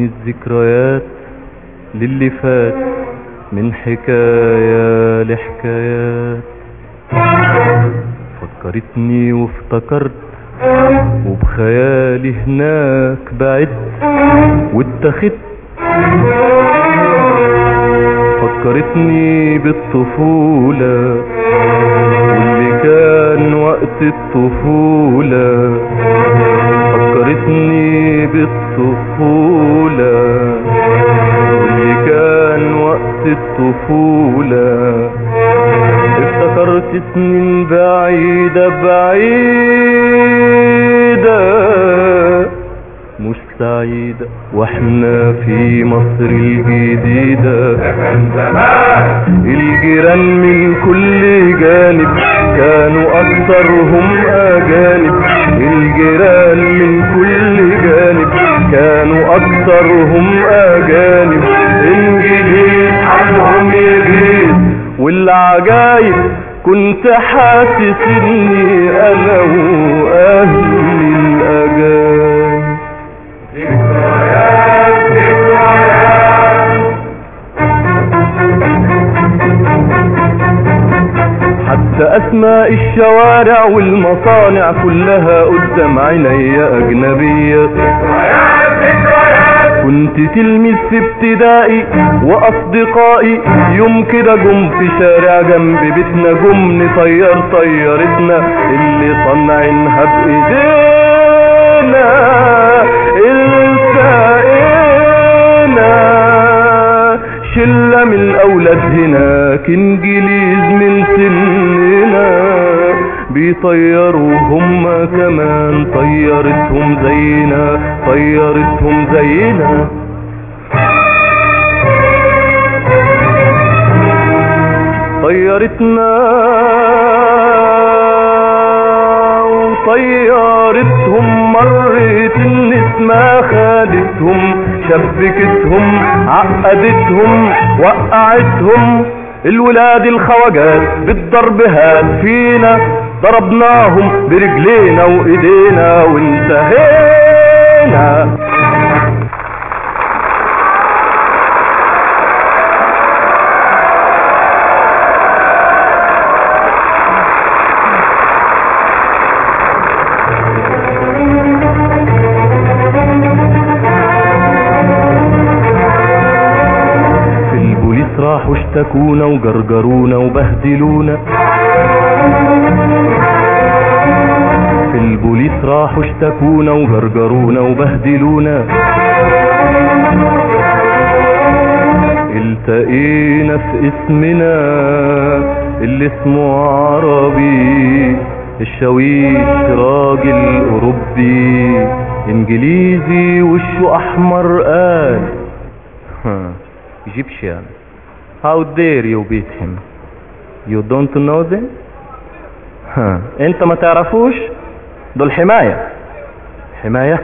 الذكريات للي فات من حكاية لحكايات فكرتني وافتكرت وبخيالي هناك بعدت واتخذت فكرتني بالطفولة واللي كان وقت الطفولة فكرتني بالطفولة واللي كان وقت الطفولة افتكرت سنين بعيدة بعيدة مش سعيدة واحنا في مصر الجديدة الجيران من كل جانب كانوا أكثرهم أجانب الجيران من كل جانب كانوا أكثرهم أجانب إنجليز عنهم يغيظ والعجايب كنت حاسس إني أنا وأهلي الأجانب حتى اسماء الشوارع والمصانع كلها قدام عيني اجنبية كنت تلميذ في ابتدائي واصدقائي يوم كده جم في شارع جنب بيتنا جم نطير طيارتنا اللي صنعينها بايدينا التقينا شلة من الأولاد هناك إنجليز من سننا بيطيروا هما كمان طيرتهم زينا طيرتهم زينا طيرتنا وطيرتهم مرت النسمة خدتهم شبكتهم عقدتهم وقعتهم الولاد الخواجات بالضرب هات فينا ضربناهم برجلينا وايدينا وانتهينا في البوليس راحوا اشتكونا وجرجرونا وبهدلونا في البوليس راحوا اشتكونا وجرجرونا وبهدلونا التقينا في اسمنا اللي اسمه عربي الشاويش راجل اوروبي انجليزي وشه احمر قال Huh. Egyptian. How dare you beat him? You don't know them? Huh. انت ما تعرفوش دول حماية حماية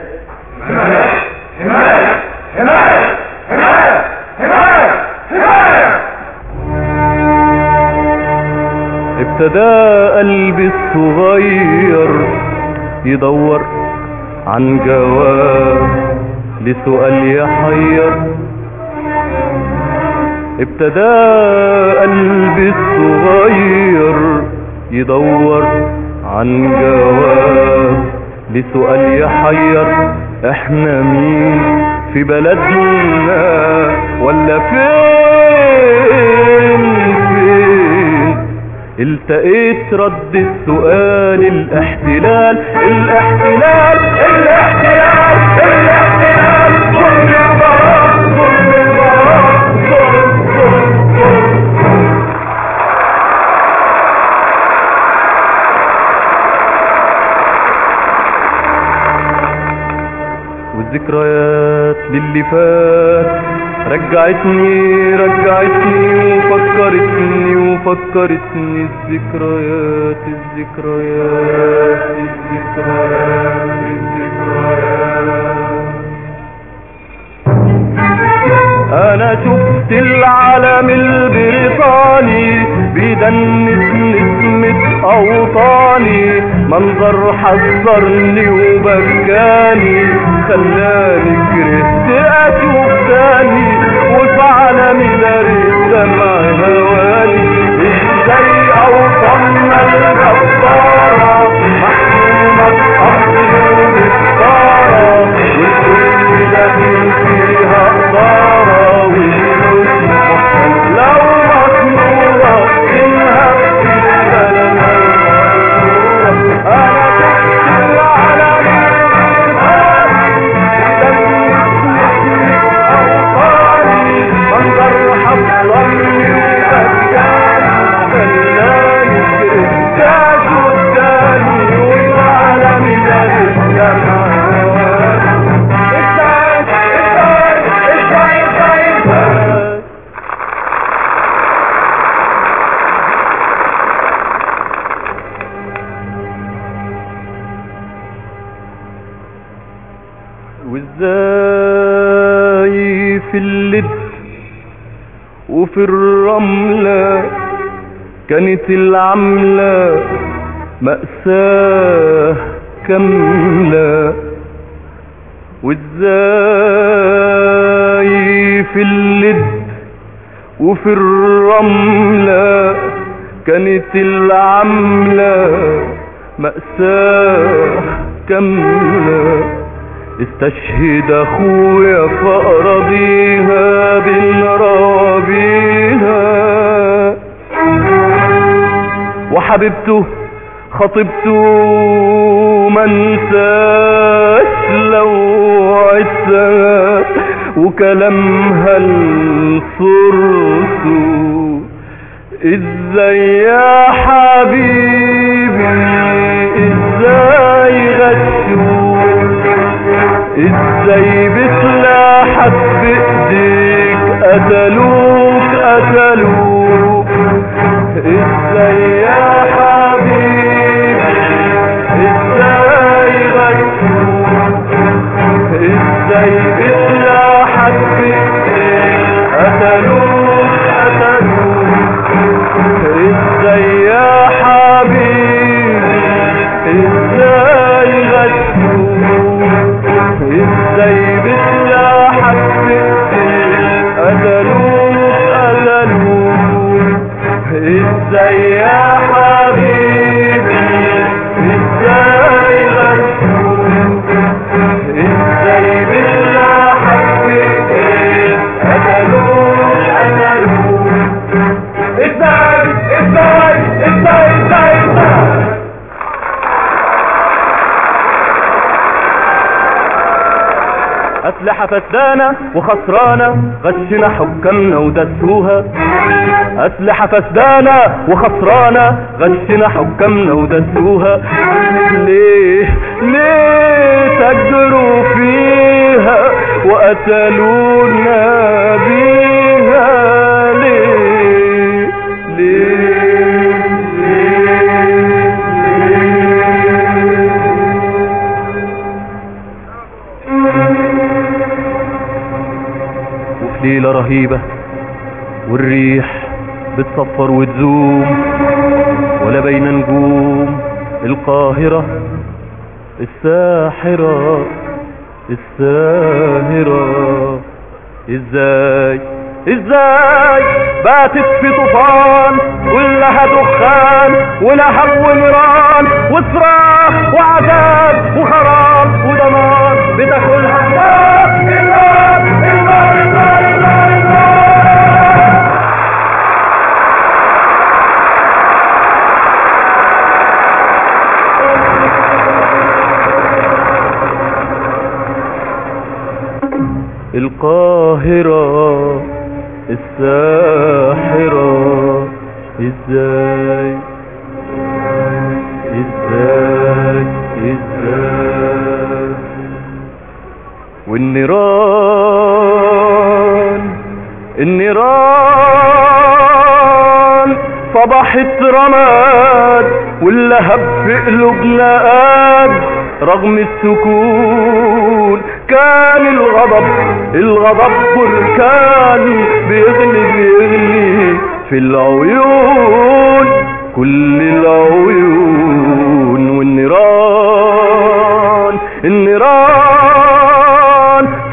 ابتدى قلبي الصغير يدور عن جواب لسؤال يحير ابتدى قلبي الصغير يدور عن جواب لسؤال يحير احنا مين في بلدنا ولا فين فين التقيت رد السؤال الاحتلال الاحتلال الاحتلال الاحتلال ظلم البراء ظلم البراء ظلم ظلم ظلم والذكريات للي فات رجعتني رجعتني وفكرتني وفكرتني الذكريات الذكريات الذكريات الذكريات انا شفت العلم البريطاني بيدنس نسمة اوطاني منظر حذرني وبكاني خلاني كرهت اشوف تاني وفي عالمي داري دمع هواني ازاي اوصلنا الجبارة محكومة بأمر ومسطرة والكل داخل فيها قدارة والفلوس محتلة ومطلوبة إنها بتشتغل أنا تحت العالم منظر حصلني وبكاني خلاني كرهتاش قدامي والعالم داري دمع هواني ازاي ازاي ازاي ازاي ازاي وازاي في اللد وفي الرملة كانت العملة مأساة كاملة وازاي في اللد وفي الرملة كانت العملة مأساة كاملة استشهد اخويا فأراضيها بنرابيها وحبيبته خطيبته منساش لو عسها وكلامها الصرصو ازاي يا حبيبي ازاي غشوك ازاي بسلاحك بايديك قتلوك قتلوك ازاي يا حبيبي ازاي غشوك ازاي بسلاحك بايديك قتلوك قتلوك ازاي يا حبيبي ازاي غشوك ازاي بسلاحك بايديك قتلوك قتلوك ازاي يا حبيبي ازاي غشوك ازاي بسلاحك بايديك قتلوك قتلوك ازاي ازاي ازاي ازاي ازاي أسلحة فسدانة وخسرانة غشنا حكامنا ودسوها أسلحة فسدانة وخسرانة غشنا حكامنا ودسوها ليه ليه تجروا فيها وقتلونا بيها ليه ليه ليه ليه وفي ليلة رهيبة والريح بتصفر وتزوم ولا بين نجوم القاهرة الساحرة الساهرة ازاي ازاي باتت في طوفان ولها دخان ولهب ونيران وصراخ وعذاب وخراب ودمار بتاكلها النار النار النار النار النار النار القاهرة الساحرة ازاي ازاي ازاي والنيران النيران صبحت رماد واللهب في قلوبنا قاد رغم السكون كان الغضب الغضب بركان بيغلي بيغلي في العيون كل العيون والنيران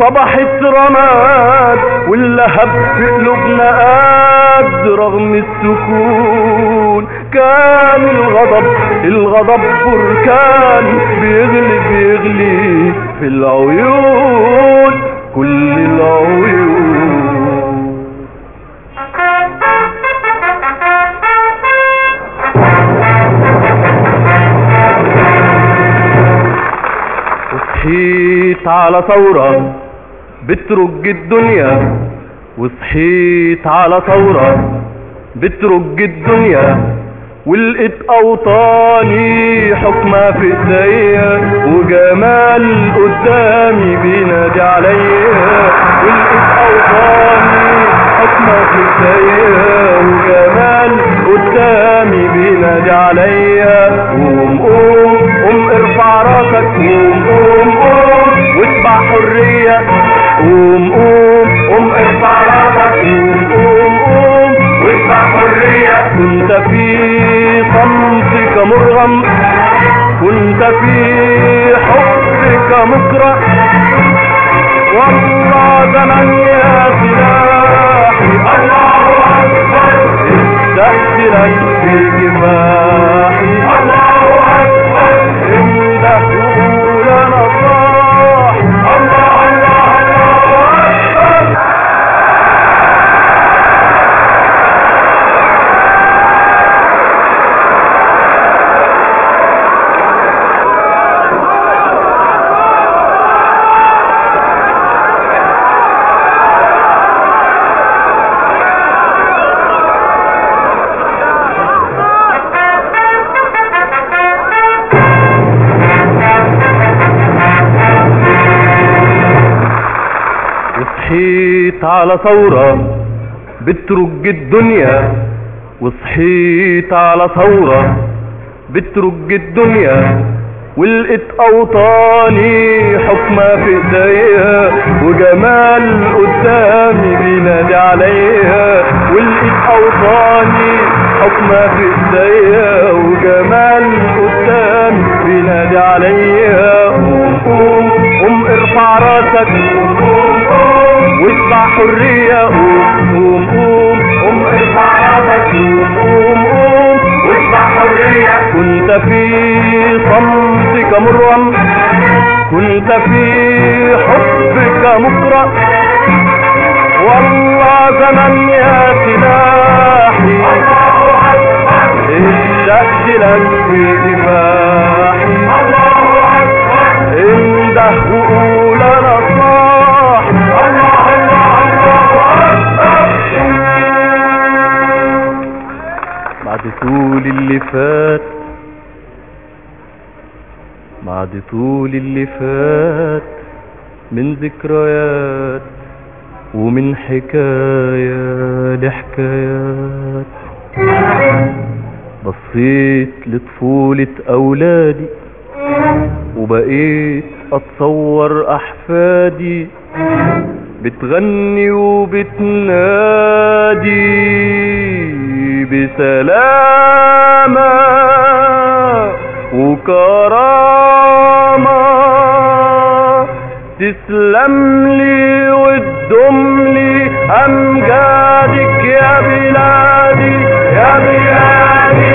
صبحت رماد واللهب في قلوبنا قاد رغم السكون كان الغضب الغضب بركان بيغلي بيغلي في العيون كل العيون وصحيت على ثورة بترج الدنيا وصحيت على ثورة بترج الدنيا ولقيت اوطاني حكمة في ايديا وجمال قدامي بينادي عليا ولقيت اوطاني حكمة في ايديا وجمال قدامي بينادي عليا قوم قوم قوم ارفع راسك قوم قوم قوم واتبع حرية قوم قوم قوم ارفع راسك قوم قوم قوم واتبع حرية كنت في صمتك مرغم كنت في حبك مكره والله زمن يا سلاحي الله اكبر اشتقت لك في كفاحي الله اكبر انده وقول انا صاح الله الله الله اكبر وصحيت على ثورة بترج الدنيا وصحيت على ثورة بترج الدنيا ولقيت اوطاني حكمة في ايديا وجمال قدامي بينادي عليا ولقيت اوطاني حكمة في ايديا وجمال قدامي بينادي عليا قوم قوم قوم ارفع راسك قوم قوم قوم واتبع حرية قوم قوم قوم قوم ارفع راسك قوم قوم قوم واتبع حرية كنت في صمتك مرغم كنت في حبك مكره والله زمن يا سلاحي الله اكبر اشتقت لك في كفاحي الله اكبر انده وقول انا صاح الله الله الله اكبر بعد طول اللي فات بعد طول اللي فات من ذكريات ومن حكاية لحكايات بصيت لطفولة أولادي وبقيت أتصور أحفادي بتغني وبتنادي بسلامة وكرامة تسلم لي وتدم لي أمجادك يا بلادي يا بلادي